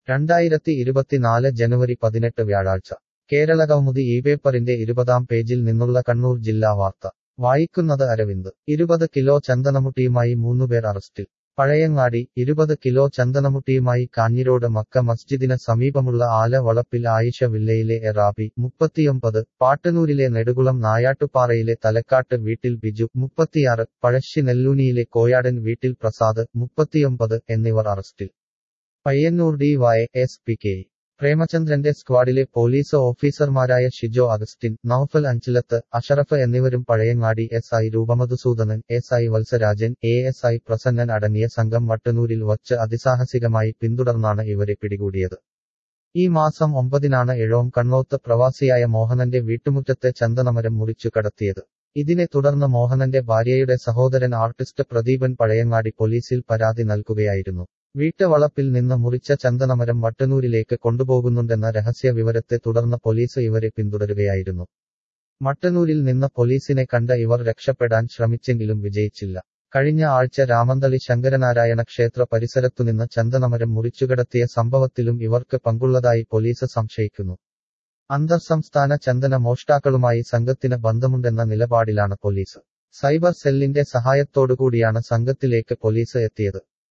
രണ്ടായിരത്തി ഇരുപത്തിനാല് ജനുവരി പതിനെട്ട് വ്യാഴാഴ്ച കേരള കൗമുദി ഈ പേപ്പറിന്റെ ഇരുപതാം പേജിൽ നിന്നുള്ള കണ്ണൂർ ജില്ലാ വാർത്ത വായിക്കുന്നത് അരവിന്ദ് ഇരുപത് കിലോ ചന്ദനമുട്ടിയുമായി മൂന്നുപേർ അറസ്റ്റിൽ പഴയങ്ങാടി ഇരുപത് കിലോ ചന്ദനമുട്ടിയുമായി കാഞ്ഞിരോട് മക്ക മസ്ജിദിന് സമീപമുള്ള ആല വളപ്പിൽ ആയിഷ വില്ലയിലെ എറാബി മുപ്പത്തിയൊമ്പത് പാട്ടനൂരിലെ നെടുകുളം നായാട്ടുപാറയിലെ തലക്കാട്ട് വീട്ടിൽ ബിജു മുപ്പത്തിയാറ് പഴശ്ശി നെല്ലൂനിയിലെ കോയാടൻ വീട്ടിൽ പ്രസാദ് മുപ്പത്തിയൊമ്പത് എന്നിവർ അറസ്റ്റിൽ Payyanur D Y S P K പ്രേമചന്ദ്രന്റെ സ്ക്വാഡിലെ പോലീസ് ഓഫീസർമാരായ ഷിജോ അഗസ്റ്റിൻ നൌഫൽ അഞ്ചിലത്ത് അഷറഫ് എന്നിവരും Pazhayangadi S I Roopa Madhusoodanan S I Valsarajan A S I Prasannan അടങ്ങിയ സംഘം മട്ടന്നൂരിൽ വച്ച് അതിസാഹസികമായി പിന്തുടർന്നാണ് ഇവരെ പിടികൂടിയത് ഈ മാസം ഒമ്പതിനാണ് എഴോം കണ്ണോത്ത് പ്രവാസിയായ മോഹനന്റെ വീട്ടുമുറ്റത്തെ ചന്ദനമരം മുറിച്ചു കടത്തിയത് ഇതിനെ തുടർന്ന് മോഹനന്റെ ഭാര്യയുടെ സഹോദരൻ ആർട്ടിസ്റ്റ് പ്രദീപൻ പഴയങ്ങാടി പോലീസിൽ പരാതി നൽകുകയായിരുന്നു വീട്ടുവളപ്പിൽ നിന്ന് മുറിച്ച ചന്ദനമരം മട്ടന്നൂരിലേക്ക് കൊണ്ടുപോകുന്നുണ്ടെന്ന രഹസ്യ വിവരത്തെ തുടർന്ന് പോലീസ് ഇവരെ പിന്തുടരുകയായിരുന്നു മട്ടന്നൂരിൽ നിന്ന് പോലീസിനെ കണ്ട ഇവർ രക്ഷപ്പെടാൻ ശ്രമിച്ചെങ്കിലും വിജയിച്ചില്ല കഴിഞ്ഞ ആഴ്ച രാമന്തളി ശങ്കരനാരായണ ക്ഷേത്ര പരിസരത്തുനിന്ന് ചന്ദനമരം മുറിച്ചുകടത്തിയ സംഭവത്തിലും ഇവർക്ക് പങ്കുള്ളതായി പോലീസ് സംശയിക്കുന്നു അന്തർസംസ്ഥാന ചന്ദന മോഷ്ടാക്കളുമായി സംഘത്തിന് ബന്ധമുണ്ടെന്ന നിലപാടിലാണ് പോലീസ് സൈബർ സെല്ലിന്റെ സഹായത്തോടുകൂടിയാണ് സംഘത്തിലേക്ക് പോലീസ് എത്തിയത്